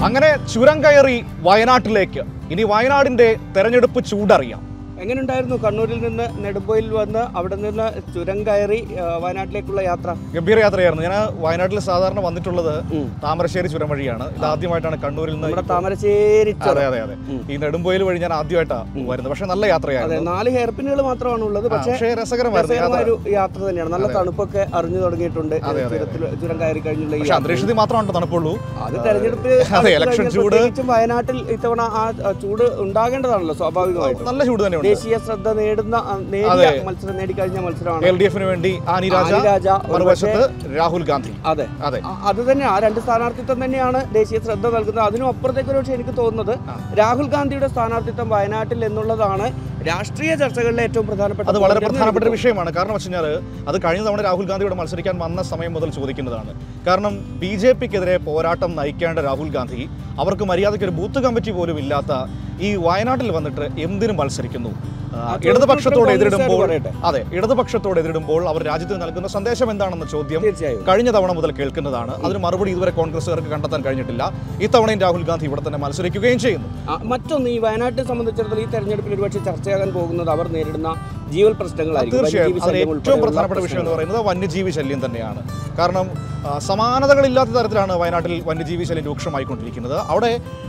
അങ്ങനെ ചുരം കയറി വയനാട്ടിലേക്ക് ഇനി വയനാടിന്റെ തെരഞ്ഞെടുപ്പ് ചൂടറിയാം എങ്ങനെയുണ്ടായിരുന്നു കണ്ണൂരിൽ നിന്ന് നെടുമ്പോയിൽ വന്ന് അവിടെ നിന്ന് ചുരം കയറി ആ, വയനാട്ടിലേക്കുള്ള യാത്ര ഗംഭീര യാത്രയായിരുന്നു ഞാൻ വയനാട്ടിൽ സാധാരണ വന്നിട്ടുള്ളത് ഉം. താമരശ്ശേരി ചുരം വഴിയാണ് ഇത് ആദ്യമായിട്ടാണ് കണ്ണൂരിൽ നിന്ന് നമ്മുടെ താമരശ്ശേരി ചുരം. അതെ അതെ അതെ ഉം. ഈ നെടുമ്പോയിൽ വഴി ഞാൻ ആദ്യമായിട്ടാണ് വരുന്നത് പക്ഷെ നല്ല അതെ യാത്രയായിരുന്നു നാല് ഹെയർ പിന്നുകൾ മാത്രമാണ് ഉള്ളത് ആ, പക്ഷേ പക്ഷേ രസകരമായിരുന്നു യാത്ര രസകരമായ ഒരു യാത്ര തന്നെയാണ് നല്ല തണുപ്പൊക്കെ അറിഞ്ഞു തുടങ്ങിയിട്ടുണ്ട് അതെ, അതെ, ചുരത്തിൽ ചുരം കയറി കഴിഞ്ഞുള്ള ഈ പക്ഷെ യാത്ര. അന്തരീക്ഷത്തിൽ മാത്രമാണ് തണുപ്പുള്ളൂ അത് തെരഞ്ഞെടുപ്പ് അതെ, അടുത്ത് election കഴിഞ്ഞാൽ ചൂട്. പ്രത്യേകിച്ചും വയനാട്ടിൽ ഇത്തവണ ആ ആ ചൂട് ഉണ്ടാകേണ്ടതാണല്ലോ സ്വാഭാവികമായിട്ടും നല്ല ചൂട് തന്നെയുണ്ട് ദേശീയ ശ്രദ്ധ നേടുന്ന ആ, നേടിയ അതെ. മത്സരം നേടിക്കഴിഞ്ഞ മത്സരമാണ് എൽ ഡി എഫിന് വേണ്ടി ആനി രാജ ആനി രാജ, ഒരു മറുവശത്ത് രാഹുൽ ഗാന്ധി അതെ അതെ ആ, അത് തന്നെ ആ രണ്ട് സ്ഥാനാർത്ഥിത്വം തന്നെയാണ് ദേശീയ ശ്രദ്ധ നൽകുന്നത് അതിനും അപ്പുറത്തേക്ക് ഒരു പക്ഷേ എനിക്ക് തോന്നുന്നത് ആ. രാഹുൽ ഗാന്ധിയുടെ സ്ഥാനാർത്ഥിത്വം വയനാട്ടിൽ എന്നുള്ളതാണ് രാഷ്ട്രീയ ചർച്ചകളിലെ ഏറ്റവും പ്രധാനപ്പെട്ട അത് വളരെ point എന്ന് പ്രധാനപ്പെട്ട ഒരു എനിക്ക് വിഷയമാണ് കാരണം വെച്ച് കഴിഞ്ഞാൽ അത് കഴിഞ്ഞ തവണ രാഹുൽ ഗാന്ധിയോട് മത്സരിക്കാൻ വന്ന സമയം മുതൽ ചോദിക്കുന്നതാണ് കാരണം ബി ജെ പിക്കെതിരെ പോരാട്ടം നയിക്കേണ്ട രാഹുൽ ഗാന്ധി അവർക്ക് മര്യാദയ്ക്ക് ഒരു ബൂത്ത് കമ്മിറ്റി പോലും ഇല്ലാത്ത ഈ വയനാട്ടിൽ വന്നിട്ട് എന്തിനു മത്സരിക്കുന്നു ആ, ആ, ഇടതുപക്ഷത്തോട് കോൺഗ്രസ്സുകാർ എതിരിടുമ്പോൾ പറയട്ടെ. അതെ ഇടതുപക്ഷത്തോട് എതിരിടുമ്പോൾ അവർ രാജ്യത്തിന് നൽകുന്ന സന്ദേശം എന്താണെന്ന ചോദ്യം തീർച്ചയായും കഴിഞ്ഞ തവണ മുതൽ കേൾക്കുന്നതാണ് അതിന് മറുപടി ഇതുവരെ കോൺഗ്രസ്സുകാർക്ക് കണ്ടെത്താൻ കഴിഞ്ഞിട്ടില്ല ഇത്തവണയും രാഹുൽ ഗാന്ധി ഇവിടെ തന്നെ മത്സരിക്കുകയും ചെയ്യുന്നു ആ, മറ്റൊന്ന് ഈ വയനാട്ടിനെ സംബന്ധിച്ചിടത്തോളം ഈ തെരഞ്ഞെടുപ്പിൽ ഒരുപക്ഷെ ചർച്ചയാകാൻ പോകുന്നത് അവർ നേരിടുന്ന ജീവൽ പ്രശ്നങ്ങളായിരിക്കും തീർച്ചയായും വന്യജീവി അതിൽ ശല്യം ഏറ്റവും ഉൾപ്പെടെയുള്ള പ്രധാനപ്പെട്ട വിഷയം എന്ന് പ്രശ്നങ്ങൾ. പറയുന്നത് വന്യജീവി ശല്യം തന്നെയാണ് കാരണം ആ, സമാനതകളില്ലാത്ത തരത്തിലാണ് വയനാട്ടിൽ വന്യജീവി ശല്യം രൂക്ഷമായിക്കൊണ്ടിരിക്കുന്നത് അവിടെ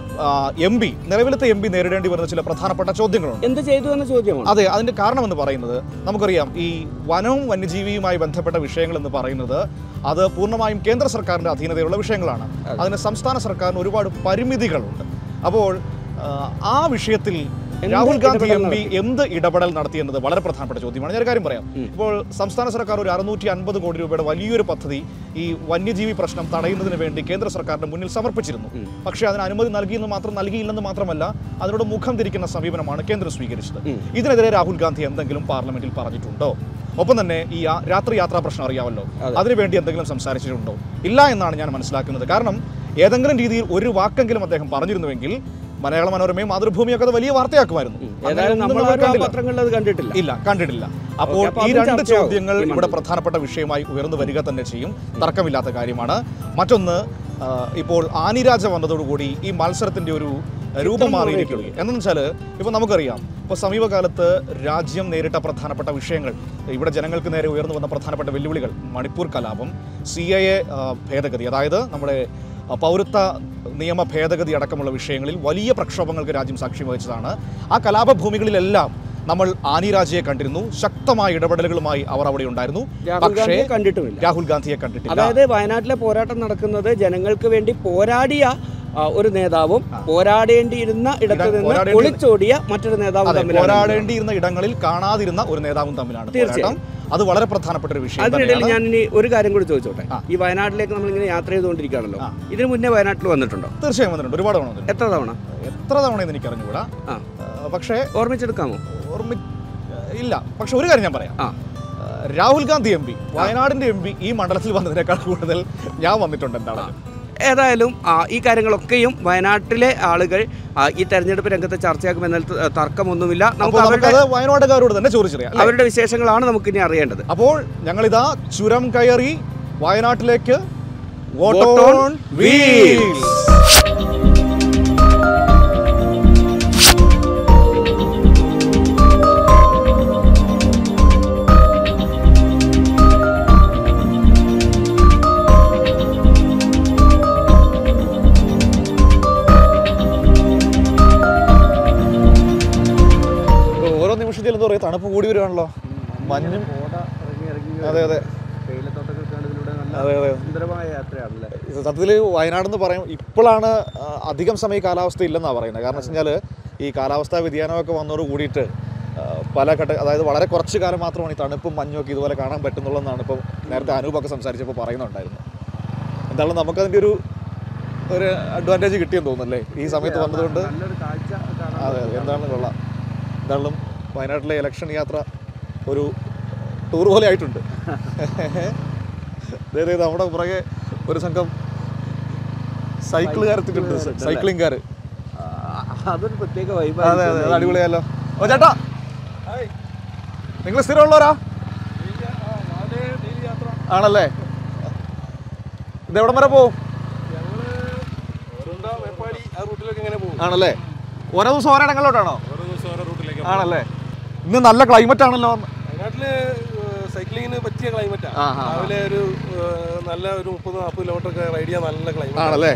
എം പി നിലവിലത്തെ എം പി നേരിടേണ്ടി വരുന്ന ചില പ്രധാനപ്പെട്ട ചോദ്യങ്ങളുണ്ട് എന്ത് ചെയ്തു എന്ന ചോദ്യമാണ് അതെ അതിന്റെ കാരണം എന്ന് പറയുന്നത് നമുക്കറിയാം ഈ വനവും വന്യജീവിയുമായി ബന്ധപ്പെട്ട വിഷയങ്ങൾ എന്ന് പറയുന്നത് അത് പൂർണ്ണമായും കേന്ദ്ര സർക്കാരിന്റെ അധീനതയുള്ള വിഷയങ്ങളാണ് അതിന് സംസ്ഥാന സർക്കാരിന് ഒരുപാട് പരിമിതികളുണ്ട് അപ്പോൾ ആ, ആ വിഷയത്തിൽ എന്ത് രാഹുൽ ഗാന്ധി ഇടപെടൽ എം പി എന്ത് ഇടപെടൽ നടത്തി എന്നത് വളരെ പ്രധാനപ്പെട്ട ചോദ്യമാണ് ഞാൻ ഒരു കാര്യം പറയാം ഉം. ഇപ്പോൾ സംസ്ഥാന സർക്കാർ ഒരു അറുന്നൂറ്റി അൻപത് കോടി രൂപയുടെ വലിയൊരു പദ്ധതി ഈ വന്യജീവി പ്രശ്നം തടയുന്നതിന് വേണ്ടി കേന്ദ്ര സർക്കാരിന്റെ മുന്നിൽ സമർപ്പിച്ചിരുന്നു ഉം. പക്ഷേ അതിന് അനുമതി നൽകിയെന്ന് മാത്രം നൽകിയില്ലെന്ന് മാത്രമല്ല അതിനോട് മുഖം തിരിക്കുന്ന സമീപനമാണ് കേന്ദ്രം സ്വീകരിച്ചത് ഉം. ഇതിനെതിരെ രാഹുൽ ഗാന്ധി എന്തെങ്കിലും പാർലമെന്റിൽ പറഞ്ഞിട്ടുണ്ടോ ഒപ്പം തന്നെ ഈ യാ- രാത്രി യാത്രാ പ്രശ്നം അറിയാമല്ലോ അതെ. അതിനുവേണ്ടി എന്തെങ്കിലും സംസാരിച്ചിട്ടുണ്ടോ ഇല്ല എന്നാണ് ഞാൻ മനസ്സിലാക്കുന്നത് കാരണം ഏതെങ്കിലും രീതിയിൽ ഒരു വാക്കെങ്കിലും അദ്ദേഹം പറഞ്ഞിരുന്നുവെങ്കിൽ മലയാള മനോരമയും മാതൃഭൂമിയൊക്കെ അത് വലിയ വാർത്തയാക്കുമായിരുന്നു അങ്ങനെ ഏതായാലും ഒന്നും നമ്മൾ നമ്മൾ ആ കണ്ടില്ല. പത്രങ്ങളിൽ അത് കണ്ടിട്ടില്ല ഇല്ല കണ്ടിട്ടില്ല അപ്പോൾ അപ്പൊ ഈ അതും രണ്ട് ചർച്ചയാവും ചോദ്യങ്ങൾ ഈ ഇവിടെ മണ്ഡലത്തിൽ. പ്രധാനപ്പെട്ട വിഷയമായി ഉയർന്നു വരിക തന്നെ ചെയ്യും തർക്കമില്ലാത്ത കാര്യമാണ് മറ്റൊന്ന് ആ, ഇപ്പോൾ ആനിരാജ വന്നതോടുകൂടി ഈ മത്സരത്തിന്റെ ഒരു രൂപം മാറിയിരിക്കുകയും എന്നു വെച്ചാൽ ഇപ്പോൾ നമുക്കറിയാം ഇപ്പോൾ സമീപകാലത്ത് രാജ്യം നേരിട്ട പ്രധാനപ്പെട്ട വിഷയങ്ങൾ ഇവിടെ ജനങ്ങൾക്ക് നേരെ ഉയർന്നു വന്ന പ്രധാനപ്പെട്ട വെല്ലുവിളികൾ മണിപ്പൂർ കലാപം സി എ എ ഭേദഗതി അതായത് നമ്മുടെ ആ, പൗരത്വ നിയമ ഭേദഗതി അടക്കമുള്ള വിഷയങ്ങളിൽ വലിയ പ്രക്ഷോഭങ്ങൾക്ക് രാജ്യം സാക്ഷ്യം വഹിച്ചതാണ് ആ കലാപഭൂമികളിലെല്ലാം നമ്മൾ ആനിരാജയെ കണ്ടിരുന്നു ശക്തമായ ഇടപെടലുകളുമായി അവർ അവിടെ ഉണ്ടായിരുന്നു രാഹുൽ പക്ഷേ ഗാന്ധിയെ കണ്ടിട്ടുമില്ല രാഹുൽ ഗാന്ധിയെ കണ്ടിട്ടില്ല അതായത് വയനാട്ടിലെ പോരാട്ടം നടക്കുന്നത് ജനങ്ങൾക്ക് വേണ്ടി പോരാടിയ ആ, ഒരു നേതാവും പോരാടേണ്ടിയിരുന്ന ഇടത്ത് ഇടം- നിന്ന് പോരാടേണ്ടി- ഒളിച്ചോടിയ മറ്റൊരു നേതാവും അതെ തമ്മിലാണ് പോരാടേണ്ടിയിരുന്ന ഇടങ്ങളിൽ കാണാതിരുന്ന ഒരു നേതാവും തമ്മിലാണ് തീർച്ചയായും. പോരാട്ടം അത് വളരെ പ്രധാനപ്പെട്ട ഒരു വിഷയം അതിനിടയിൽ തന്നെയാണ് ഞാൻ ഇനി ഒരു കാര്യം കൂടി ചോദിച്ചോട്ടെ ആ. ഈ വയനാട്ടിലേക്ക് നമ്മൾ ഇങ്ങനെ യാത്ര ചെയ്തുകൊണ്ടിരിക്കുകയാണല്ലോ ആ. ഇതിനു മുന്നേ വയനാട്ടിൽ വന്നിട്ടുണ്ടോ തീർച്ചയായും വന്നിട്ടുണ്ട് ഒരുപാട് തവണ വന്നിട്ടുണ്ട് എത്ര തവണ എത്ര തവണയെന്ന് എനിക്ക് അറിഞ്ഞുകൂടാ ആ ആ, പക്ഷേ ഓർമ്മിച്ചെടുക്കാമോ ഓർമ്മ ഇല്ല പക്ഷെ ഒരു കാര്യം ഞാൻ പറയാം ആ ആ, രാഹുൽ ഗാന്ധി എം പി വയനാടിന്റെ എം പി ഈ മണ്ഡലത്തിൽ വന്നതിനേക്കാൾ കൂടുതൽ ഞാൻ വന്നിട്ടുണ്ട് എന്താണ് ഏതായാലും ആ, ഈ കാര്യങ്ങളൊക്കെയും വയനാട്ടിലെ ആളുകൾ ആ, ഈ തെരഞ്ഞെടുപ്പ് രംഗത്ത് ചർച്ചയാക്കുമെന്നതിൽ ത- തർക്കമൊന്നുമില്ല അപ്പോൾ നമുക്ക് അവരുടെ നമുക്കത് വയനാട്ടുകാരോട് തന്നെ ചോദിച്ചറിയാം അല്ലേ? അവരുടെ വിശേഷങ്ങളാണ് നമുക്കിനി അറിയേണ്ടത് അപ്പോൾ ഞങ്ങളിതാ ചുരം കയറി വയനാട്ടിലേക്ക് Vote vote on on wheels ഓരോ നിമിഷത്തിൽ എന്താ പറയുക തണുപ്പ് കൂടി വരികയാണല്ലോ മഞ്ഞും അതെ അതെ അതെ അതെ സുന്ദരമായ യാത്രയാണല്ലേ സത്യത്തിൽ വയനാടെന്ന് പറയും ഇപ്പോഴാണ് ആ, അധികം സമയം ഈ കാലാവസ്ഥ ഇല്ലെന്നാണ് പറയുന്നത് കാരണം വെച്ച് കഴിഞ്ഞാൽ ഈ കാലാവസ്ഥാ വ്യതിയാനമൊക്കെ വന്നതോട് കൂടിയിട്ട് ആ, പല ഘട്ട അതായത് വളരെ കുറച്ച് കാലം മാത്രമാണ് ഈ തണുപ്പും മഞ്ഞും ഒക്കെ ഇതുപോലെ കാണാൻ പറ്റുന്നുള്ളതെന്നാണ് ഇപ്പോൾ നേരത്തെ അനൂപൊക്കെ സംസാരിച്ചപ്പോൾ പറയുന്നുണ്ടായിരുന്നു എന്തായാലും നമുക്കതിൻ്റെ ഒരു ഒരു അഡ്വാൻറ്റേജ് കിട്ടിയെന്ന് തോന്നുന്നല്ലേ ഈ സമയത്ത് വന്നതുകൊണ്ട് നല്ലൊരു കാഴ്ച അതെ അതെ എന്താണെന്ന് കൊള്ളാം എന്തായാലും വയനാട്ടിലെ ഇലക്ഷൻ യാത്ര ഒരു ടൂർ പോലെ ആയിട്ടുണ്ട് ദേ ദേ നമ്മുടെ പുറകെ ഒരു സംഘം സൈക്കിളുകാർ എത്തിയിട്ടുണ്ട് സൈക്ലിംഗുകാർ അതൊരു പ്രത്യേക വൈബ് അതെ അതെ അത് അടിപൊളിയായല്ലോ ഓ ചേട്ടാ നിങ്ങൾ സ്ഥിരമുള്ളവരാ ആണല്ലേ ഇത് എവിടം വരെ പോവും ആണല്ലേ ഓരോ ദിവസം ഓരോ ഇടങ്ങളിലോട്ടാണോ ഓരോ ദിവസം ഓരോ റൂട്ടിലേക്ക് ആണല്ലേ ഇന്ന് നല്ല ക്ലൈമറ്റ് ആണല്ലോ വയനാട്ടില് സൈക്ലിങ്ങിന് പറ്റിയ ക്ലൈമറ്റാണ് ആ, ആ, ആ. രാവിലെ ഒരു ഏഹ്, നല്ല ഒരു മുപ്പത് നാൽപ്പത് കിലോമീറ്റർ ഒക്കെ റൈഡ് ചെയ്യാൻ നല്ല ക്ലൈമറ്റ് ആണല്ലേ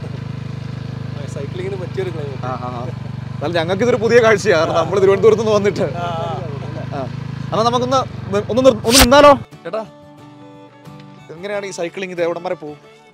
സൈക്ലിങ്ങിന് പറ്റിയൊരു ക്ലൈമറ്റ് എന്നാൽ ഞങ്ങൾക്ക് ഇതൊരു പുതിയ കാഴ്ചയാണ് നമ്മൾ തിരുവനന്തപുരത്ത് നിന്ന് വന്നിട്ട് ആ. എന്നാൽ നമുക്കൊന്ന് നി- ഒന്ന് നിർ- ഒന്ന് നിന്നാലോ ചേട്ടാ എങ്ങനെയാണ് ഈ സൈക്ലിംഗ് ഇത് എവിടം വരെ പോകും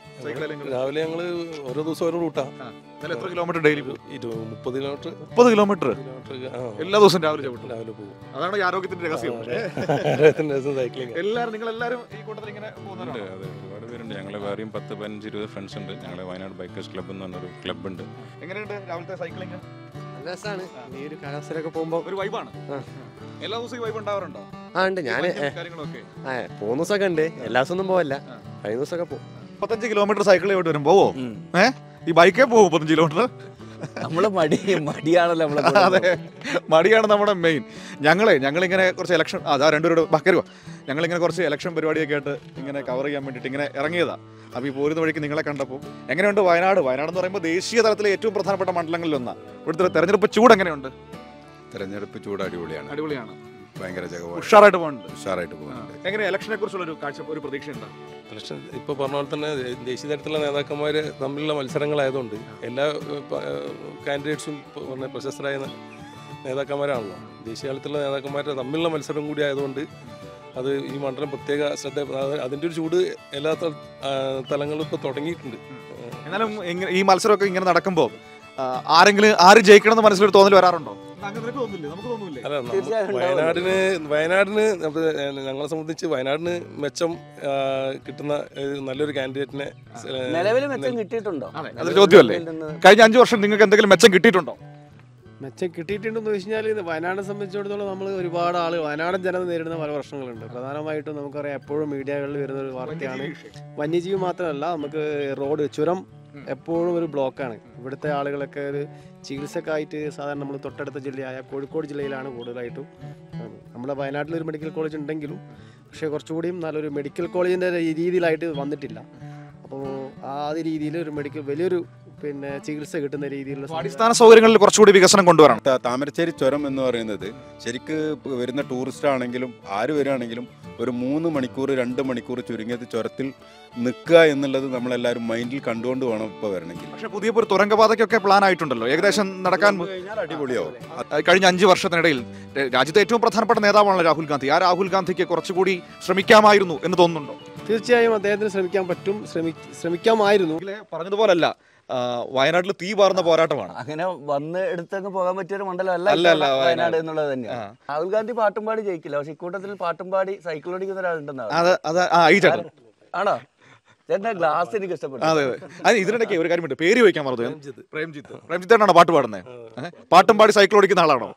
രാവിലെ ഞങ്ങള് ഓരോ ദിവസം ഓരോ റൂട്ടാ എത്ര കിലോമീറ്റർ ഡെയിലി പോകും ഇരുപത് മുപ്പത് കിലോമീറ്റർ മുപ്പത് കിലോമീറ്റർ കിലോമീറ്റർ ആ എല്ലാ ദിവസവും രാവിലെ ചവിട്ടും രാവിലെ പോകും അതാണ് ഈ ആരോഗ്യത്തിന്റെ രഹസ്യം ആയിരത്തിന് ദിവസം സൈക്ലിങ് എല്ലാവരും നിങ്ങൾ എല്ലാവരും ഈ കൂട്ടത്തിൽ ഇങ്ങനെ ഉണ്ട് പോകുന്നവരാണോ? അതെ ഒരുപാട് പേരുണ്ട് ഞങ്ങൾ വേറെയും പത്ത് പതിനഞ്ച് ഇരുപത് ഫ്രണ്ട്സ് ഉണ്ട് ഞങ്ങൾ വയനാട് ബൈക്കേഴ്സ് ക്ലബ്ബ് എന്ന് പറഞ്ഞൊരു ക്ലബ്ബ് ഉണ്ട് എങ്ങനെയുണ്ട് രാവിലത്തെ സൈക്ലിംഗ് നല്ല രസമാണ് ഈ ഒരു കാലാവസ്ഥയിലൊക്കെ പോകുമ്പോൾ ഒരു വൈബാണ് ആ. എല്ലാ ദിവസവും വൈബ് ഉണ്ടാവാറുണ്ടോ ആ ഉണ്ട് ഞാൻ കാര്യങ്ങളൊക്കെ ആ പോകുന്ന ദിവസമൊക്കെ ഉണ്ട് എല്ലാ ദിവസവും ഒന്നും പോവല്ല ആ. കഴിഞ്ഞ ദിവസമൊക്കെ പോകും മുപ്പത്തഞ്ച് കിലോമീറ്റർ സൈക്കിൾ ചെയ്തിട്ട് വരും പോവോ ഏ ഈ ബൈക്കേ പോകും മുപ്പത്തഞ്ച് കിലോമീറ്റർ നമ്മള് മടി മടിയാണല്ലോ നമ്മളെ കൊണ്ട് അതെ മടിയാണ് നമ്മുടെ മെയിൻ ഞങ്ങളെ ഞങ്ങളിങ്ങനെ കുറച്ച് ഇലക്ഷൻ അതാ രണ്ടുപേരോട് ബക്കരുവാ ഞങ്ങളിങ്ങനെ കുറച്ച് ഇലക്ഷൻ പരിപാടിയൊക്കെ ആയിട്ട് ഇങ്ങനെ കവർ ചെയ്യാൻ വേണ്ടിയിട്ട് ഇങ്ങനെ ഇറങ്ങിയതാ അപ്പോൾ ഈ പോരുന്ന വഴിക്ക് നിങ്ങളെ കണ്ടപ്പോൾ എങ്ങനെയുണ്ട് വയനാട് വയനാട് എന്ന് പറയുമ്പോൾ ദേശീയ തലത്തിലെ ഏറ്റവും പ്രധാനപ്പെട്ട മണ്ഡലങ്ങളിലൊന്നാണ് ഇവിടുത്തെ തെരഞ്ഞെടുപ്പ് ചൂട് എങ്ങനെയുണ്ട് തെരഞ്ഞെടുപ്പ് ചൂട് അടിപൊളിയാണ് അടിപൊളിയാണ് ഭയങ്കര ജഗവാണ് ഉഷാറായിട്ട് പോകുന്നുണ്ട് ഉഷാറായിട്ട് പോകുന്നുണ്ട് എങ്ങനെ ഇലക്ഷനെ കുറിച്ചുള്ള ഒരു കാഴ്ച ഒരു പ്രതീക്ഷയുണ്ട് ഇലക്ഷൻ ഇപ്പോൾ പറഞ്ഞ പോലെ തന്നെ ദേശീയ തലത്തിലുള്ള നേതാക്കന്മാർ തമ്മിലുള്ള മത്സരങ്ങളായതുകൊണ്ട് എല്ലാ കാൻഡിഡേറ്റ്സും പറഞ്ഞ പ്രശസ്തരായ നേ- നേതാക്കന്മാരാണല്ലോ ദേശീയ തലത്തിലുള്ള നേതാക്കന്മാരുടെ തമ്മിലുള്ള മത്സരം കൂടി ആയതുകൊണ്ട് അത് ഈ മണ്ഡലം പ്രത്യേക ശ്രദ്ധ അത് അതിൻ്റെ ഒരു ചൂട് എല്ലാ തല- ആ, തലങ്ങളിലും ഇപ്പോൾ തുടങ്ങിയിട്ടുണ്ട് എന്നാലും ഇങ്ങനെ- ഈ മത്സരമൊക്കെ ഇങ്ങനെ നടക്കുമ്പോൾ ആരെങ്കിലും ആര് ജയിക്കണം എന്ന് മനസ്സിലൊരു തോന്നൽ വരാറുണ്ടോ നമുക്ക് തോന്നുന്നില്ലേ അല്ല നമ്മ- തീർച്ചയായും ഉണ്ടാവും. വയനാടിന് വയനാടിന് നമുക്ക് ഞങ്ങളെ സംബന്ധിച്ച് വയനാടിന് മെച്ചം ആ, കിട്ടുന്ന ഒരു നല്ലൊരു കാൻഡിഡേറ്റിനെ നിലവിൽ മെച്ചം കിട്ടിയിട്ടുണ്ടോ അതെ അതൊരു ചോദ്യമല്ലേ ഇതിൽ നിന്ന് കഴിഞ്ഞ അഞ്ചു വർഷം നിങ്ങൾക്ക് എന്തെങ്കിലും മെച്ചം കിട്ടിയിട്ടുണ്ടോ മെച്ചം കിട്ടിയിട്ടുണ്ടെന്ന് വെച്ച് കഴിഞ്ഞാൽ ഇത് വയനാടിനെ സംബന്ധിച്ചിടത്തോളം നമ്മൾ ഒരുപാട് ആളുകൾ വയനാടൻ ജനത നേരിടുന്ന പല പ്രശ്നങ്ങളുണ്ട് പ്രധാനമായിട്ടും നമുക്കറിയാം എപ്പോഴും മീഡിയകളിൽ വരുന്ന ഒരു വാർത്തയാണ് വന്യജീവി മാത്രമല്ല നമുക്ക് റോഡ് ചുരം എപ്പോഴും ഒരു ബ്ലോക്കാണ് ഇവിടുത്തെ ആളുകളൊക്കെ ഒരു ചികിത്സക്കായിട്ട് സാധാരണ നമ്മൾ തൊട്ടടുത്ത ജില്ലയായ കോഴിക്കോട് ജില്ലയിലാണ് കൂടുതലായിട്ടും ഉം, നമ്മുടെ വയനാട്ടിൽ ഒരു മെഡിക്കൽ കോളേജ് ഉണ്ടെങ്കിലും പക്ഷേ കുറച്ചുകൂടിയും നല്ലൊരു മെഡിക്കൽ കോളേജിൻ്റെ രീതിയിലായിട്ട് വന്നിട്ടില്ല അപ്പോൾ ആ രീതിയിൽ ഒരു മെഡിക്കൽ വലിയൊരു പിന്നെ ചികിത്സ കിട്ടുന്ന രീതിയിലുള്ള അടിസ്ഥാന സൗകര്യങ്ങളിൽ കുറച്ചുകൂടി വികസനം കൊണ്ടുവരണം ത- താമരശ്ശേരി ചുരം എന്ന് പറയുന്നത് ശരിക്ക് ഇപ്പൊ വരുന്ന ടൂറിസ്റ്റ് ആണെങ്കിലും ആര് വരികയാണെങ്കിലും ഒരു മൂന്ന് മണിക്കൂർ രണ്ട് മണിക്കൂർ ചുരുങ്ങിയത് ചുരത്തിൽ നിൽക്കുക എന്നുള്ളത് നമ്മളെല്ലാവരും മൈൻഡിൽ കണ്ടുകൊണ്ട് വേണം ഇപ്പോൾ വരണമെങ്കിൽ പക്ഷേ പുതിയ ഒരു തുരങ്കപാതയ്ക്കൊക്കെ പ്ലാൻ ആയിട്ടുണ്ടല്ലോ ഏകദേശം നടക്കാൻ കഴിഞ്ഞാൽ അടിപൊളിയാവും അഹ് കഴിഞ്ഞ അഞ്ച് വർഷത്തിനിടയിൽ ര- രാജ്യത്തെ ഏറ്റവും പ്രധാനപ്പെട്ട നേതാവാണല്ലോ രാഹുൽ ഗാന്ധി ആ രാഹുൽ ഗാന്ധിക്ക് കുറച്ചുകൂടി ശ്രമിക്കാമായിരുന്നു എന്ന് തോന്നുന്നുണ്ടോ തീർച്ചയായും അദ്ദേഹത്തിന് ശ്രമിക്കാൻ പറ്റും ശ്രമി ശ്രമിക്കാമായിരുന്നു എങ്കിലേ പറഞ്ഞതുപോലല്ല ആ, വയനാട്ടിൽ തീ പാർന്ന പോരാട്ടമാണ് അങ്ങനെ വന്ന് എടുത്തങ്ങ് പോകാൻ പറ്റിയ ഒരു മണ്ഡലമല്ല അല്ല, അല്ല, ഇപ്പോൾ വയനാട്. വയനാട് എന്നുള്ളത് തന്നെയാണ് ആ. രാഹുൽ ഗാന്ധി പാട്ടും പാടി ജയിക്കില്ല പക്ഷെ ഇക്കൂട്ടത്തിൽ പാട്ടും പാടി സൈക്കിൾ ഓടിക്കുന്ന ഒരാളുണ്ടെന്നാണ് അത് അത് ആ ഈ ചേട്ടൻ ആണോ ചേട്ടന്റെ ഗ്ലാസ് എനിക്ക് ഇഷ്ടപ്പെട്ടു അതെ അതെ അത് ഇതിനിടയ്ക്ക് ഒരു കാര്യമുണ്ട് പേര് ചോദിക്കാൻ മറന്നു പ്രേംജിത്ത് പ്രേംജിത്ത് പ്രേംജിത്താണോ പാട്ട് പാടുന്നത് പാട്ടും പാടി സൈക്കിൾ ഓടിക്കുന്ന ആളാണോ